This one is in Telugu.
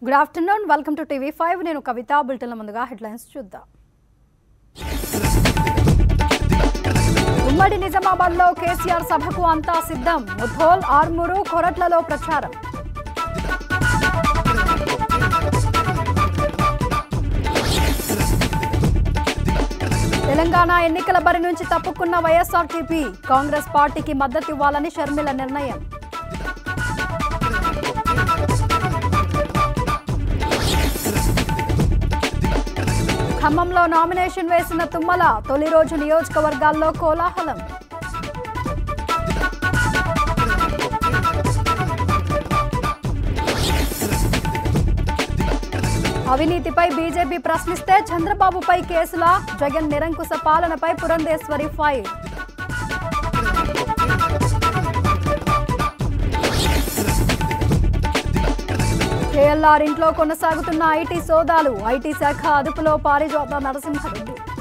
good afternoon welcome to TV five నేను కవిత బులెటిన్ల ముందుగా హెడ్లైన్స్ చూద్దాం ఉమ్మడి నిజామాబాద్ లో కేసీఆర్ సభకు అంతా సిద్ధం ముథోల్ ఆర్మూరు కొరట్లలో ప్రచారం తెలంగాణ ఎన్నికల బరి నుంచి తప్పుకున్న వైఎస్ఆర్టీపీ కాంగ్రెస్ పార్టీకి మద్దతు ఇవ్వాలని షర్మిల నిర్ణయం ఖమ్మంలో నామినేషన్ వేసిన తుమ్మల తొలి రోజు నియోజకవర్గాల్లో కోలాహలం అవినీతిపై బీజేపీ ప్రశ్నిస్తే చంద్రబాబుపై కేసుల జగన్ నిరంకుశ పాలనపై పురంధేశ్వరి ఫైర్ కేఎల్ఆర్ ఇంట్లో కొనసాగుతున్న ఐటీ సోదాలు ఐటీ శాఖ అదుపులో పారిజోత నరసింహారెడ్డి